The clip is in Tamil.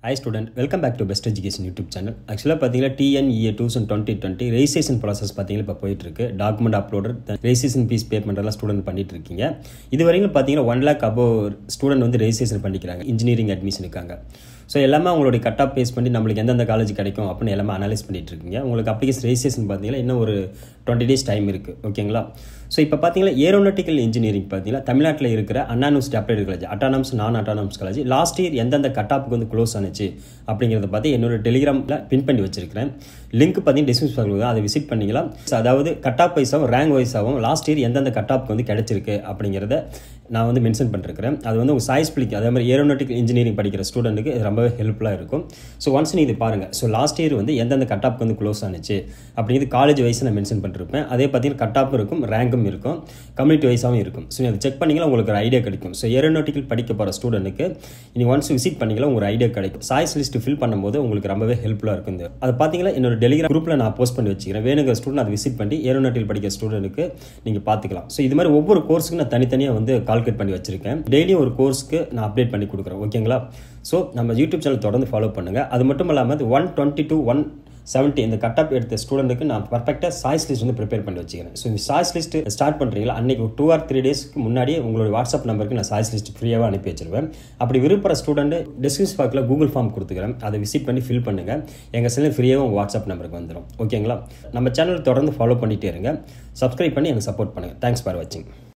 high student welcome back to best education YouTube channel ஆக்சுவலாக பார்த்தீங்கன்னா TNEA thousand twenty twenty registration process பார்த்தீங்கன்னா இப்போ போயிட்டு இருக்கு document uploader registration fee pay பண்ணுறதெல்லாம் ஸ்டூடெண்ட் பண்ணிட்டு இருக்கீங்க இது வரைக்கும் பார்த்தீங்கன்னா ஒன் லேக் அபோவ் ஸ்டூடெண்ட் வந்து ரெஜிஸ்ட்ரேஷன் பண்ணிக்கிறாங்க இன்ஜினியரிங் அட்மிஷனுக்காங்க ஸோ எல்லாமே அவங்களுடைய கட் ஆஃப் பேஸ் பண்ணி நம்மளுக்கு எந்தெந்த காலேஜ் கிடைக்கும் அப்படின்னு எல்லாமே அனலைஸ் பண்ணிட்டு இருக்கீங்க உங்களுக்கு அப்ளிகேஷன் ரெஜிஸ்ட்ரேஷன் பார்த்தீங்கன்னா இன்னும் ஒரு டுவெண்ட்டி டேஸ் டைம் இருக்குது ஓகேங்களா ஸோ இப்போ பார்த்தீங்கன்னா ஏரோநாட்டிக்கல் இன்ஜினியரிங் பார்த்தீங்கன்னா தமிழ்நாட்டில் இருக்கிற Anna university applied college autonomous நான் அட்டானம்ஸ் காலேஜ் லாஸ்ட் இயர் எந்தெந்த கட் ஆஃப்க்கு வந்து க்ளோஸ் ஆனிச்சு அப்படிங்கிறத பார்த்து என்னோட டெலிகிராமில் பின் பண்ணி வச்சிருக்கிறேன் லிங்க் பார்த்தீங்கன்னா டிஸ்கிரிப்ஷன் பாக்ஸில் அதை விசிட் பண்ணிக்கலாம் So, அதாவது கட் ஆஃப் வைஸாகவும் ரேங்க் வைஸாகவும் லாஸ்ட் இயர் எந்தெந்த கட் ஆஃப்க்கு வந்து கிடைச்சிருக்கு அப்படிங்கிறத நான் வந்து மென்ஷன் பண்ணிருக்கிறேன் அது வந்து உங்கள் சாய்ஸ் பிளிக் அதே மாதிரி ஏரோநாட்டிக்கல் இன்ஜினியரிங் படிக்கிற ஸ்டூடெண்ட்டுக்கு இது ரொம்பவே ஹெல்ப்ஃபுல்லாக இருக்கும் ஸோ ஒன்ஸ் நீ இது பாருங்கள் ஸோ லாஸ்ட் இயர் வந்து எந்தெந்த கட் ஆஃப்க்கு வந்து க்ளோஸ் ஆனிச்சு அப்படிங்கிறது காலேஜ் வைஸ் நான் மென்ஷன் பண்ணிருப்பேன் அதே பார்த்தீங்கன்னா கட் ஆஃப் இருக்கும் ரேங்கும் இருக்கும் கம்யூனிட்டி வைஸாகவும் இருக்கும் ஸோ அதை செக் பண்ணிங்கன்னா உங்களுக்கு ஒரு ஐடியா கிடைக்கும் ஸோ ஏரோநாட்டிக்கல் படிக்க போகிற ஸ்டூடெண்ட்டுக்கு நீ ஒன்ஸ் விசிட் பண்ணிக்கலாம் உங்களுக்கு ஒரு ஐடியா கிடைக்கும் சாய்ஸ் லிஸ்ட் ஃபில் பண்ணும்போது உங்களுக்கு ரொம்பவே ஹெல்ப்ஃபுல்லாக இருக்கும் இது அது பார்த்தீங்கன்னா என்னோட டெலிகிராம் குரூப்பில் நான் போஸ்ட் பண்ணி வச்சுக்கிறேன் வேணுங்கிற ஸ்டூடெண்ட் அதை விசிட் பண்ணி ஏரோநாட்டிக்கல் படிக்கிற ஸ்டூடெண்ட்டுக்கு நீங்கள் பார்த்துக்கலாம் ஸோ இது மாதிரி ஒவ்வொரு கோர்ஸுக்கு நான் தனித்தனியாக வந்து கால்குலேட் பண்ணி வச்சிருக்கேன் டெய்லியும் ஒரு கோர்ஸ்க்கு நான் அப்டேட் பண்ணி கொடுக்குறேன் ஓகேங்களா ஸோ நம்ம யூடியூப் சேனல் தொடர்ந்து ஃபாலோ பண்ணுங்கள் அது மட்டும் இல்லாமல் one twenty to one seventy இந்த கட் ஆஃப் எடுத்த ஸ்டூடெண்ட்டுக்கு நான் பர்ஃபெக்டாக சாய்ஸ் லிஸ்ட் வந்து ப்ரிப்பேர் பண்ணி வச்சுக்கிறேன் ஸோ இந்த சாய்ஸ் லிஸ்ட் ஸ்டார்ட் பண்ணுறீங்களா அன்றைக்கி டூ ஆர் த்ரீ டேஸ்க்கு முன்னாடியே உங்களோட வாட்ஸ்அப் நம்பருக்கு நான் சாய்ஸ் லிஸ்ட் ஃப்ரீயாக அனுப்பி வச்சிருவேன் அப்படி விருப்பற ஸ்டூடெண்ட் டிஸ்கிரிப்ஷன் பாக்கில் கூகுள் ஃபார்ம் கொடுத்துக்கிறேன் அதை விசிட் பண்ணி ஃபில் பண்ணுங்கள் எங்கள் சேனல் ஃப்ரீயாக உங்கள் வாட்ஸ்அப் நம்பருக்கு வந்துடும் ஓகேங்களா நம்ம சேனல் தொடர்ந்து ஃபாலோ பண்ணிகிட்டே இருங்க சப்ஸ்கிரைப் பண்ணி எனக்கு சப்போர்ட் பண்ணுங்கள் தேங்க்ஸ் ஃபார் வாட்சிங்